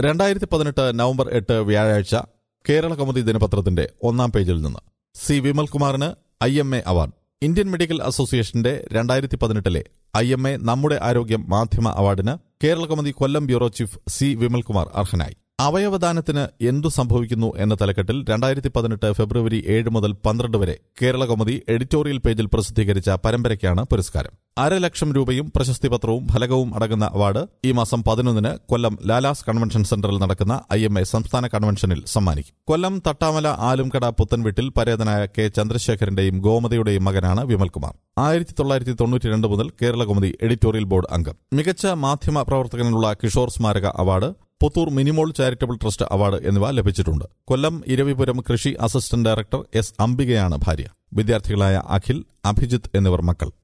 രണ്ടായിരത്തി പതിനെട്ട് നവംബർ എട്ട് വ്യാഴാഴ്ച കേരള കൗമുദി ദിനപത്രത്തിന്റെ ഒന്നാം പേജിൽ നിന്ന് സി വിമൽകുമാറിന് I M A award Indian medical അസോസിയേഷന്റെ രണ്ടായിരത്തി പതിനെട്ടിലെ ഐ എം എ നമ്മുടെ ആരോഗ്യം മാധ്യമ അവാർഡിന് Kerala Kaumudi Kollam bureau chief C Vimalkumar അർഹനായി അവയവദാനത്തിന് എന്തു സംഭവിക്കുന്നു എന്ന തലക്കെട്ടിൽ രണ്ടായിരത്തി പതിനെട്ട് ഫെബ്രുവരി ഏഴ് മുതൽ പന്ത്രണ്ട് വരെ കേരള കൗമുദി എഡിറ്റോറിയൽ പേജിൽ പ്രസിദ്ധീകരിച്ച പരമ്പരയ്ക്കാണ് പുരസ്കാരം അര ലക്ഷം രൂപയും പ്രശസ്തി പത്രവും ഫലകവും അടങ്ങുന്ന അവാർഡ് ഈ മാസം പതിനൊന്നിന് കൊല്ലം ലാലാസ് കൺവെൻഷൻ സെന്ററിൽ നടക്കുന്ന ഐ എം എ സംസ്ഥാന കൺവെൻഷനിൽ സമ്മാനിക്കും കൊല്ലം തട്ടാമല ആലുംകട പുത്തൻവീട്ടിൽ പരേതനായ കെ ചന്ദ്രശേഖരന്റെയും ഗോമതിയുടെയും മകനാണ് വിമൽകുമാർ ആയിരത്തി തൊള്ളായിരത്തി തൊണ്ണൂറ്റിരണ്ട് മുതൽ കേരള കൗമുദി എഡിറ്റോറിയൽ ബോർഡ് അംഗം മികച്ച മാധ്യമ പ്രവർത്തകനുള്ള കിഷോർ സ്മാരക award Puthur Minimol charitable trust award എന്നിവ ലഭിച്ചിട്ടുണ്ട് കൊല്ലം ഇരവിപുരം കൃഷി അസിസ്റ്റന്റ് ഡയറക്ടർ എസ് അംബികയാണ് ഭാര്യ വിദ്യാർത്ഥികളായ അഖിൽ അഭിജിത്ത് എന്നിവർ മക്കൾ